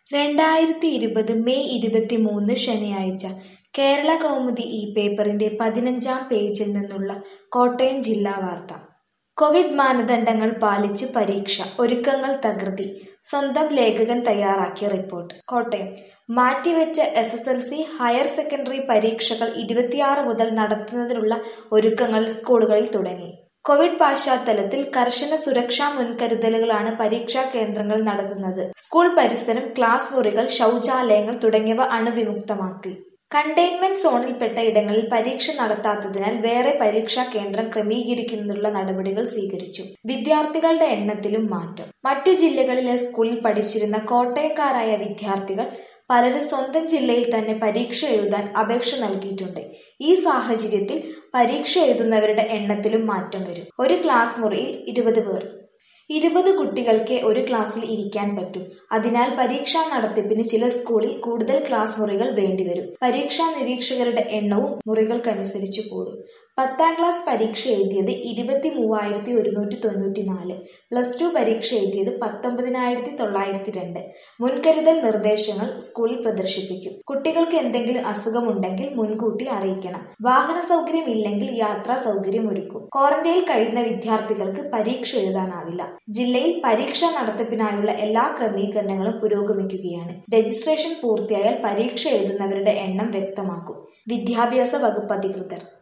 രണ്ടായിരത്തി ഇരുപത് മെയ് ഇരുപത്തിമൂന്ന് ശനിയാഴ്ച കേരള കൗമുദി ഈ പേപ്പറിന്റെ പതിനഞ്ചാം പേജിൽ നിന്നുള്ള കോട്ടയം ജില്ലാ വാർത്ത കോവിഡ് മാനദണ്ഡങ്ങൾ പാലിച്ച് പരീക്ഷ ഒരുക്കങ്ങൾ തകൃതി സ്വന്തം ലേഖകൻ തയ്യാറാക്കിയ റിപ്പോർട്ട് കോട്ടയം മാറ്റിവെച്ച S S L C higher secondary പരീക്ഷകൾ ഇരുപത്തിയാറ് മുതൽ നടത്തുന്നതിനുള്ള ഒരുക്കങ്ങൾ സ്കൂളുകളിൽ തുടങ്ങി കോവിഡ് പശ്ചാത്തലത്തിൽ കർശന സുരക്ഷാ മുൻകരുതലുകളാണ് പരീക്ഷാ കേന്ദ്രങ്ങൾ നടത്തുന്നത് സ്കൂൾ പരിസരം ക്ലാസ് മുറികൾ ശൗചാലയങ്ങൾ തുടങ്ങിയവ അണുവിമുക്തമാക്കി കണ്ടെയ്ൻമെന്റ് സോണിൽപ്പെട്ട ഇടങ്ങളിൽ പരീക്ഷ നടത്താത്തതിനാൽ വേറെ പരീക്ഷാ കേന്ദ്രം ക്രമീകരിക്കുന്നതിനുള്ള നടപടികൾ സ്വീകരിച്ചു വിദ്യാർത്ഥികളുടെ എണ്ണത്തിലും മാറ്റം മറ്റു ജില്ലകളിലെ സ്കൂളിൽ പഠിച്ചിരുന്ന കോട്ടയക്കാരായ വിദ്യാർത്ഥികൾ പലരും സ്വന്തം ജില്ലയിൽ തന്നെ പരീക്ഷ എഴുതാൻ അപേക്ഷ നൽകിയിട്ടുണ്ട് ഈ സാഹചര്യത്തിൽ പരീക്ഷ എഴുതുന്നവരുടെ എണ്ണത്തിലും മാറ്റം വരും ഒരു ക്ലാസ് മുറിയിൽ ഇരുപത് പേർ ഇരുപത് കുട്ടികൾക്കേ ഒരു ക്ലാസ്സിൽ ഇരിക്കാൻ പറ്റൂ അതിനാൽ പരീക്ഷാ നടത്തിപ്പിന് ചില സ്കൂളിൽ കൂടുതൽ ക്ലാസ് മുറികൾ വേണ്ടിവരും പരീക്ഷാ നിരീക്ഷകരുടെ എണ്ണവും മുറികൾക്കനുസരിച്ച് കൂടും പത്താം ക്ലാസ് പരീക്ഷ എഴുതിയത് ഇരുപത്തി മൂവായിരത്തി ഒരുന്നൂറ്റി തൊണ്ണൂറ്റി നാല് പ്ലസ് ടു പരീക്ഷ എഴുതിയത് പത്തൊമ്പതിനായിരത്തി തൊള്ളായിരത്തി രണ്ട് മുൻകരുതൽ നിർദ്ദേശങ്ങൾ സ്കൂളിൽ പ്രദർശിപ്പിക്കും കുട്ടികൾക്ക് എന്തെങ്കിലും അസുഖമുണ്ടെങ്കിൽ മുൻകൂട്ടി അറിയിക്കണം വാഹന സൗകര്യം ഇല്ലെങ്കിൽ യാത്രാ സൗകര്യം ഒരുക്കും ക്വാറന്റൈനിൽ കഴിയുന്ന വിദ്യാർത്ഥികൾക്ക് പരീക്ഷ എഴുതാനാവില്ല ജില്ലയിൽ പരീക്ഷാ നടത്തിപ്പിനായുള്ള എല്ലാ ക്രമീകരണങ്ങളും പുരോഗമിക്കുകയാണ് രജിസ്ട്രേഷൻ പൂർത്തിയായാൽ പരീക്ഷ എഴുതുന്നവരുടെ എണ്ണം വ്യക്തമാക്കും വിദ്യാഭ്യാസ വകുപ്പ് അധികൃതർ